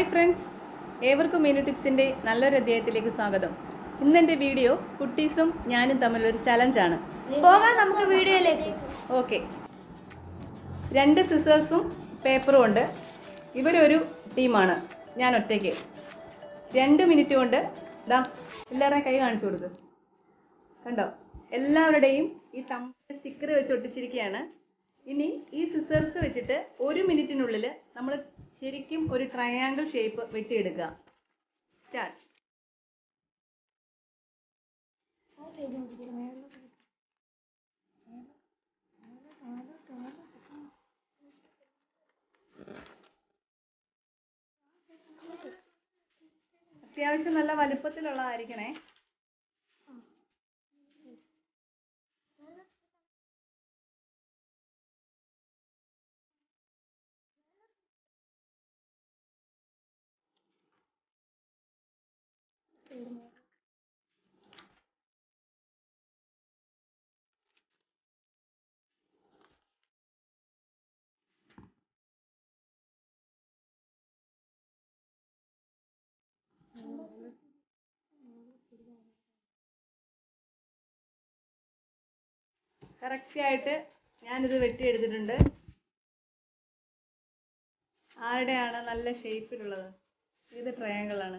hi friends ഏവർക്കും മീനു ടിപ്സിൻ്റെ നല്ലൊരു അധ്യായത്തിലേക്ക് സ്വാഗതം ഇന്നെൻ്റെ വീഡിയോ കുട്ടീസും ഞാനും തമ്മിലൊരു ചലഞ്ചാണ് പോകാം നമുക്ക് വീഡിയോയിലേക്ക് ഓക്കെ രണ്ട് സിസേഴ്സും പേപ്പറും ഉണ്ട് ഇവരൊരു ടീമാണ് ഞാൻ ഒറ്റയ്ക്ക് രണ്ട് മിനിറ്റ് കൊണ്ട് ദാ എല്ലാവരുടെയും കൈ കാണിച്ചു കൊടുക്ക് കണ്ടോ എല്ലാവരുടെയും ഈ തമ്മിൽ സ്റ്റിക്കർ വെച്ച് ഒട്ടിച്ചിരിക്കുകയാണ് ഇനി ഈ സിസേഴ്സ് വെച്ചിട്ട് ഒരു മിനിറ്റിനുള്ളിൽ നമ്മൾ ശരിക്കും ഒരു ട്രയാങ്കിൾ ഷേപ്പ് വെട്ടിയെടുക്കുക സ്റ്റാർട്ട് അത്യാവശ്യം നല്ല വലുപ്പത്തിലുള്ളതായിരിക്കണേ കറക്റ്റായിട്ട് ഞാനിത് വെട്ടിയെടുത്തിട്ടുണ്ട് ആരുടെയാണ് നല്ല ഷേപ്പിലുള്ളത് ഇത് ട്രയാങ്കിളാണ്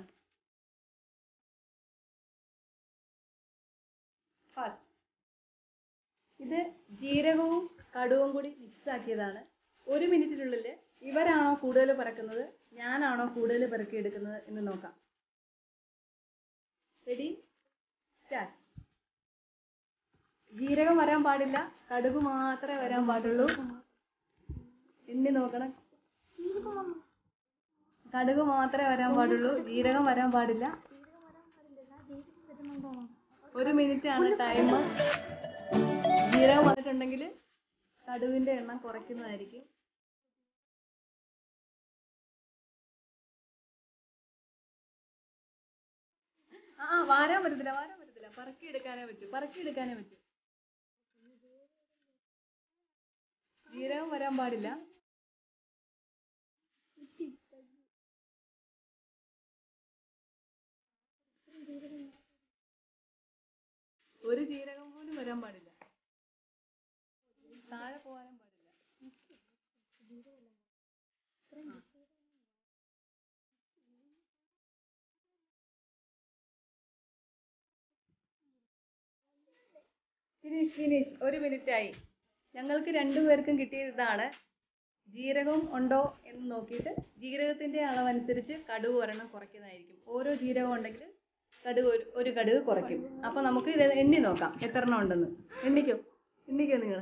ഫസ്റ്റ് ഇത് ജീരകവും കടുവും കൂടി മിക്സ് ആക്കിയതാണ് ഒരു മിനിറ്റിനുള്ളിൽ ഇവരാണോ കൂടുതൽ പറക്കുന്നത് ഞാനാണോ കൂടുതൽ പറക്കിയെടുക്കുന്നത് എന്ന് നോക്കാം റെഡി സ്റ്റാർട്ട് ജീരകം വരാൻ പാടില്ല കടുക് മാത്രമേ വരാൻ പാടുള്ളൂ എണ്ണി നോക്കണം കടുക് മാത്രമേ വരാൻ പാടുള്ളൂ ജീരകം വരാൻ പാടില്ല ഒരു മിനിറ്റ് ആണ് ടൈം ജീരകം വന്നിട്ടുണ്ടെങ്കിൽ കടുവിന്റെ എണ്ണം കുറയ്ക്കുന്നതായിരിക്കും ആ ആ, വാരാൻ പറ്റത്തില്ല വാരാൻ പറ്റത്തില്ല പറക്കി എടുക്കാനേ പറ്റൂ പറക്കി എടുക്കാനേ പറ്റൂ ജീരകം വരാൻ പാടില്ല ഒരു ജീരകം പോലും വരാൻ പാടില്ല താഴെ പോകാനും പാടില്ല ഫിനിഷ് ഫിനിഷ് ഒരു മിനിറ്റ് ആയി ഞങ്ങൾക്ക് രണ്ടുപേർക്കും കിട്ടിയത് ഇതാണ് ജീരകം ഉണ്ടോ എന്ന് നോക്കിയിട്ട് ജീരകത്തിന്റെ അളവനുസരിച്ച് കടുക് ഒരെണ്ണം കുറയ്ക്കുന്നതായിരിക്കും ഓരോ ജീരകം ഉണ്ടെങ്കിൽ കടുക് ഒരു ഒരു കടുക് കുറയ്ക്കും അപ്പൊ നമുക്ക് ഇത് എണ്ണി നോക്കാം എത്ര എണ്ണം ഉണ്ടെന്ന് എണ്ണിക്കോ എണ്ണിക്കോ നിങ്ങൾ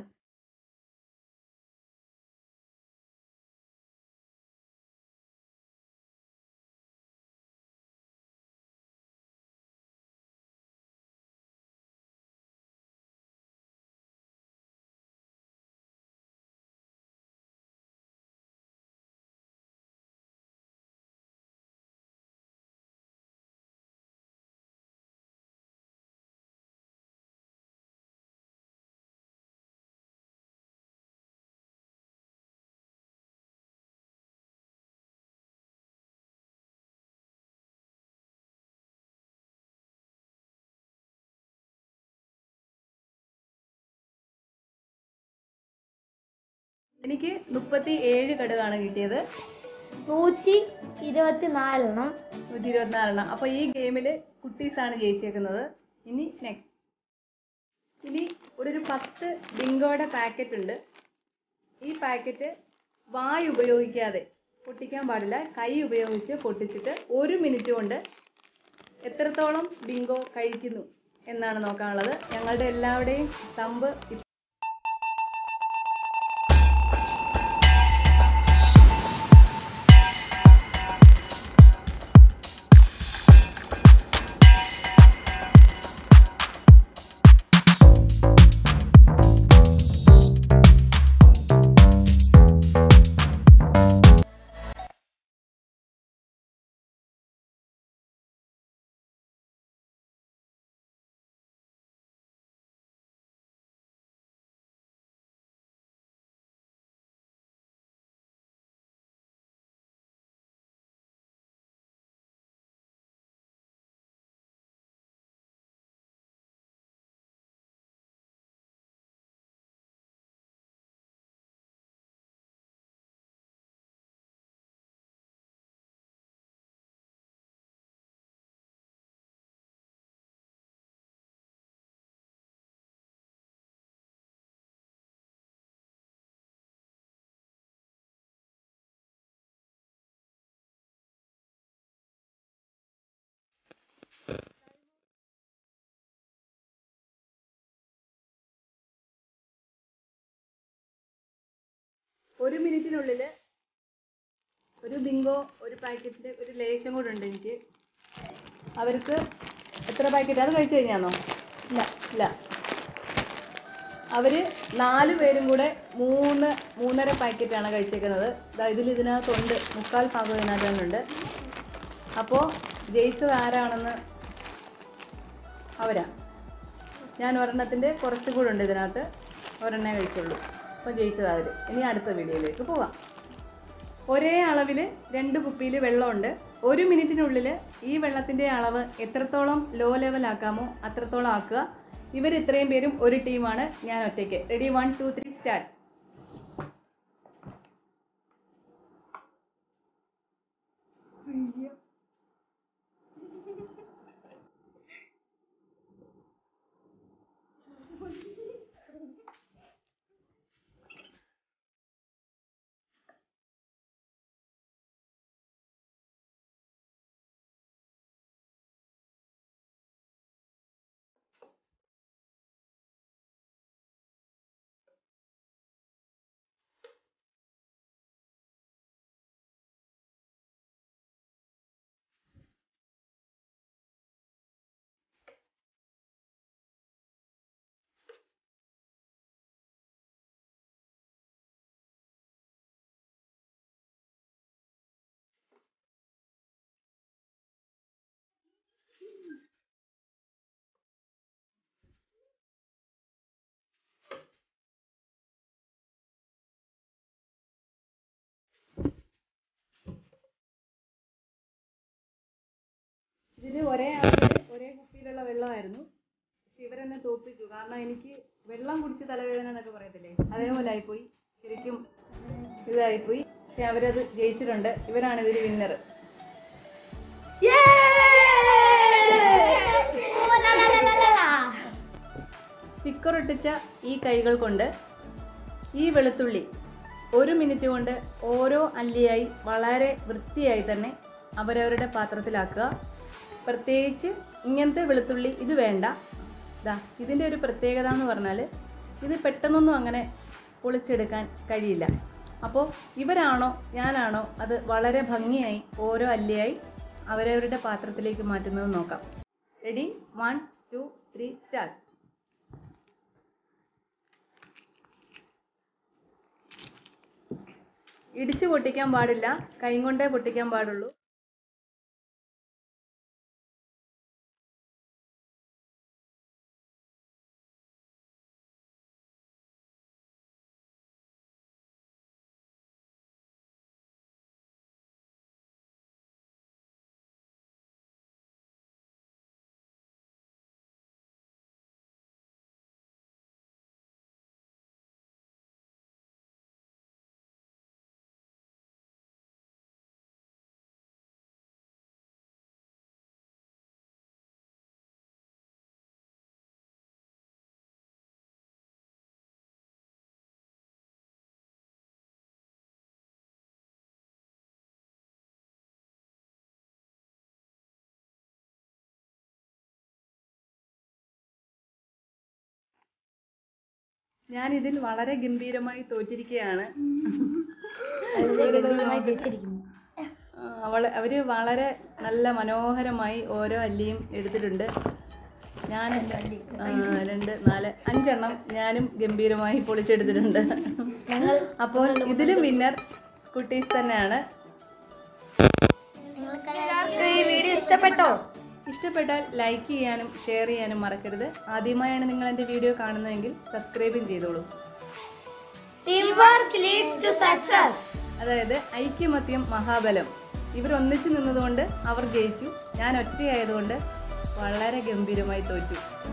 എനിക്ക് മുപ്പത്തി ഏഴ് കടുകാണ് കിട്ടിയത് നൂറ്റി ഇരുപത്തി നാലെണ്ണം നൂറ്റി ഇരുപത്തിനാലെണ്ണം അപ്പൊ ഈ ഗെയിമില് കുട്ടീസാണ് ജയിച്ചേക്കുന്നത് ഇനി നെക്സ്റ്റ് ഇനി ഇവിടെ ഒരു പത്ത് ബിങ്കോയുടെ പാക്കറ്റ് ഉണ്ട് ഈ പാക്കറ്റ് വായ് ഉപയോഗിക്കാതെ പൊട്ടിക്കാൻ പാടില്ല കൈ ഉപയോഗിച്ച് പൊട്ടിച്ചിട്ട് ഒരു മിനിറ്റ് കൊണ്ട് എത്രത്തോളം ബിങ്കോ കഴിക്കുന്നു എന്നാണ് നോക്കാനുള്ളത് ഞങ്ങളുടെ എല്ലാവരുടെയും തമ്പ് ഒരു മിനിറ്റിനുള്ളിൽ ഒരു ബിങ്കോ ഒരു പാക്കറ്റിൻ്റെ ഒരു ലേശം കൂടെ ഉണ്ട് എനിക്ക് അവർക്ക് എത്ര പാക്കറ്റ് അത് കഴിച്ചു കഴിഞ്ഞാന്നോ ഇല്ല ഇല്ല അവർ നാല് പേരും കൂടെ മൂന്ന് മൂന്നര പാക്കറ്റാണ് കഴിച്ചേക്കുന്നത് ദാ ഇതിൽ ഇതിനകത്തുണ്ട് മുക്കാൽ ഭാഗം ഇതിനകത്ത് തന്നെ ഉണ്ട് അപ്പോൾ ജയിച്ചത് ആരാണെന്ന് അവരാ ഞാൻ ഒരെണ്ണത്തിൻ്റെ കുറച്ചും കൂടെ ഉണ്ട് ഇതിനകത്ത് ഒരെണ്ണേ കഴിച്ചുള്ളൂ അപ്പോൾ ജയിച്ചത് അവർ ഇനി അടുത്ത വീഡിയോയിലേക്ക് പോവാം ഒരേ അളവിൽ രണ്ട് കുപ്പിയിൽ വെള്ളമുണ്ട് ഒരു മിനിറ്റിനുള്ളിൽ ഈ വെള്ളത്തിൻ്റെ അളവ് എത്രത്തോളം ലോ ലെവൽ ആക്കാമോ അത്രത്തോളം ആക്കുക ഇവർ ഇത്രയും പേരും ഒരു ടീമാണ് ഞാൻ ഒറ്റയ്ക്ക് ready one two three start ഇതിൽ ഒരേ അളവിൽ ഒരേ കുപ്പിയിലുള്ള വെള്ളമായിരുന്നു പക്ഷെ ഇവരെന്നെ തോപ്പിച്ചു കാരണം എനിക്ക് വെള്ളം കുടിച്ച് തലവേദന എന്നൊക്കെ പറയത്തില്ലേ അതേപോലെ ആയിപ്പോയി ശരിക്കും ഇതായിപ്പോയി പക്ഷെ അവരത് ജയിച്ചിട്ടുണ്ട് ഇവരാണ് ഇതിൽ വിന്നർ സ്റ്റിക്കർ ഒട്ടിച്ച ഈ കൈകൾ കൊണ്ട് ഈ വെളുത്തുള്ളി ഒരു മിനിറ്റ് കൊണ്ട് ഓരോ അല്ലിയായി വളരെ വൃത്തിയായി തന്നെ അവരവരുടെ പാത്രത്തിലാക്കുക പ്രത്യേകിച്ച് ഇങ്ങനത്തെ വെളുത്തുള്ളി ഇത് വേണ്ട ദാ ഇതിൻ്റെ ഒരു പ്രത്യേകത എന്ന് പറഞ്ഞാൽ ഇത് പെട്ടെന്നൊന്നും അങ്ങനെ പൊളിച്ചെടുക്കാൻ കഴിയില്ല അപ്പോൾ ഇവരാണോ ഞാനാണോ അത് വളരെ ഭംഗിയായി ഓരോ അല്ലിയായി അവരവരുടെ പാത്രത്തിലേക്ക് മാറ്റുന്നത് നോക്കാം ready one two three start ഇടിച്ചു പൊട്ടിക്കാൻ പാടില്ല കൈ കൊണ്ടേ പൊട്ടിക്കാൻ പാടുള്ളൂ ഞാൻ ഇതിൽ വളരെ ഗംഭീരമായി തോറ്റിരിക്കുകയാണ് ആ, അവള് അവര് വളരെ നല്ല മനോഹരമായി ഓരോ അല്ലിയും എടുത്തിട്ടുണ്ട് ഞാൻ ആ, രണ്ട് നാല് അഞ്ചെണ്ണം ഞാനും ഗംഭീരമായി പൊളിച്ചെടുത്തിട്ടുണ്ട് അപ്പോൾ ഇതിലും വിന്നർ കുട്ടീസ് തന്നെയാണ് ഈ വീഡിയോ ഇഷ്ടപ്പെട്ടോ ഇഷ്ടപ്പെട്ടാൽ ലൈക്ക് ചെയ്യാനും ഷെയർ ചെയ്യാനും മറക്കരുത് ആദ്യമായാണ് നിങ്ങൾ എൻ്റെ വീഡിയോ കാണുന്നതെങ്കിൽ സബ്സ്ക്രൈബും ചെയ്തോളൂ teamwork leads to success അതായത് ഐക്യമത്യം മഹാബലം ഇവർ ഒന്നിച്ചു നിന്നതുകൊണ്ട് അവർ ജയിച്ചു ഞാൻ ഒറ്റയായതുകൊണ്ട് വളരെ ഗംഭീരമായി തോറ്റു